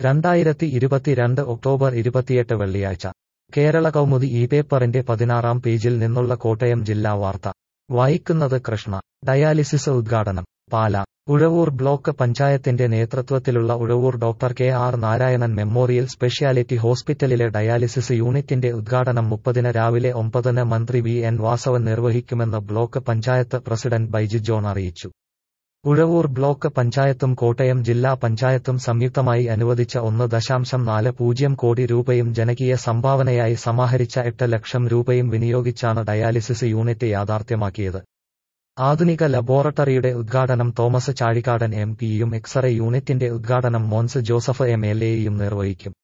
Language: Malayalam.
രണ്ടായിരത്തി ഇരുപത്തിരണ്ട് ഒക്ടോബർ ഇരുപത്തിയെട്ട് വെള്ളിയാഴ്ച കേരള കൗമുദി ഈ പേപ്പറിന്റെ പതിനാറാം പേജിൽ നിന്നുള്ള കോട്ടയം ജില്ലാ വാർത്ത വായിക്കുന്നത് കൃഷ്ണ ഡയാലിസിസ് ഉദ്ഘാടനം പാല ഉഴവൂർ ബ്ലോക്ക് പഞ്ചായത്തിന്റെ നേതൃത്വത്തിലുള്ള Uzhavoor doctor K R Narayanan memorial speciality ഹോസ്പിറ്റലിലെ ഡയാലിസിസ് യൂണിറ്റിന്റെ ഉദ്ഘാടനം മുപ്പതിന് രാവിലെ ഒമ്പതിന് മന്ത്രി വി എൻ വാസവൻ നിർവഹിക്കുമെന്ന് block panchayat president Baiji John അറിയിച്ചു ഉഴവൂർ ബ്ലോക്ക് പഞ്ചായത്തും കോട്ടയം ജില്ലാ പഞ്ചായത്തും സംയുക്തമായി അനുവദിച്ച ഒന്ന് ദശാംശം നാല് പൂജ്യം കോടി രൂപയും ജനകീയ സംഭാവനയായി സമാഹരിച്ച എട്ട് ലക്ഷം രൂപയും വിനിയോഗിച്ചാണ് ഡയാലിസിസ് യൂണിറ്റ് യാഥാർത്ഥ്യമാക്കിയത് ആധുനിക ലബോറട്ടറിയുടെ ഉദ്ഘാടനം തോമസ് ചാഴിക്കാടൻ എം പിയും എക്സ്റേ യൂണിറ്റിന്റെ ഉദ്ഘാടനം മോൻസ് ജോസഫ് എം എൽ എയും നിർവഹിക്കും